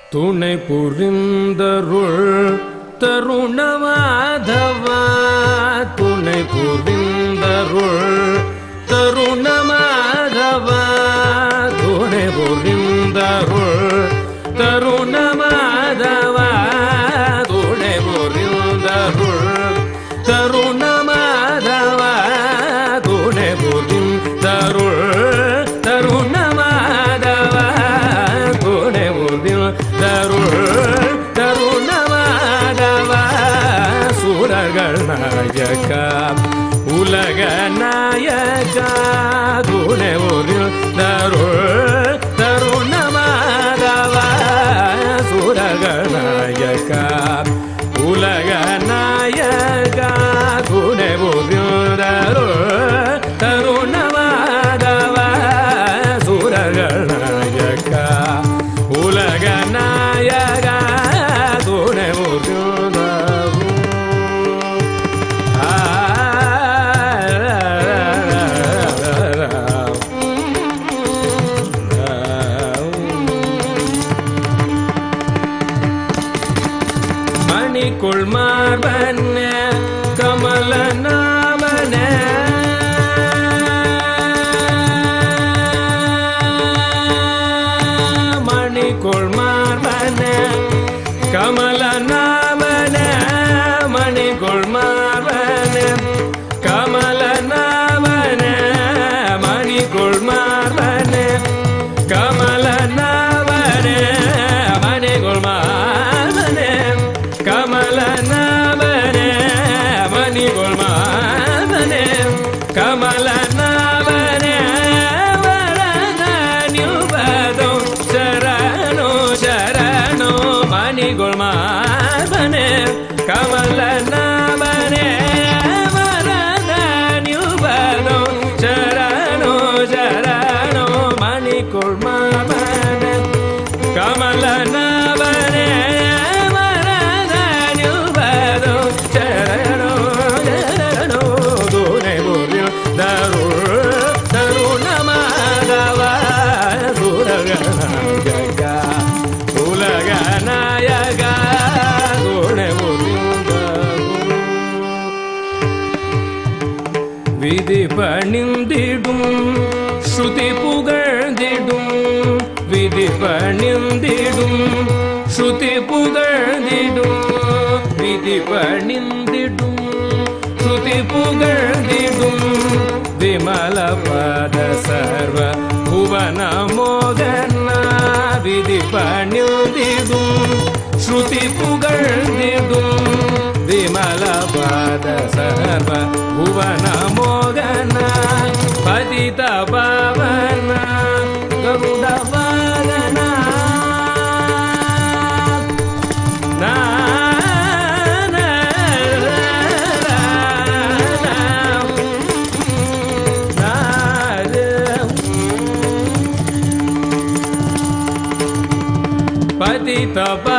துணை புரிந்தருள் தருணமாதவா துணை புரிந்தருள் தருணமாதவா துணை புரிந்தருள் தருணமாதவா துணை புரிந்தருள் தருணமாதவா துணை புரிந்தருள் தருணமாதவா துணை புரிந்தருள் தருணமாதவா சூரர்கள் நாயகா உலக நாயகா துணை புரிந்தருள் தருணமாதவா சூரர்கள் நாயகா உலக நாயகா துணை புரிந்தருள் தருணமாதவா சூரர்கள் நாயகா உலக நாயகா துணை புரிந்தருள் மணிக்குள் மார்பன கமல நாமன மணிக்குள் மார்பன கமல நாமன மணிக்குள் மார்பன கமல நாமன மணிக்குள் மார்பன கமல நாமன மணிக்குள் மார்பன கமல நாமன மணிக்குள் மார்பன கமல நாமன வரத நிபதோ சரணோ சரணோ மணிக்குள் மார்பன கமல நாமன வரத நிபதோ சரணோ சரணோ மணிக்குள் மார்பன கமல நாமன வரத நிபதோ சரணோ சரணோ துணை புரியும் தருள் தருணமாதவா சுரகநாயகா உலக நாயகா துணை புரியும் தருள் விதி பணிந்திடும் ஸ்ருதி புகழ்ந்திடும் விதி பணிந்திடும் ஸ்ருதி புகழ்ந்திடும் விதி பணிந்திடும் ஸ்ருதி புகழ்ந்திடும் விமல பத சர்வ புவன மோகன விதி பணிந்திடும் ஸ்ருதி புகழ்ந்திடும் விமல பாத சர்வ புவன மோகன பதித பவன கருட வாகன நா, நா, நா, நா, பதித பவன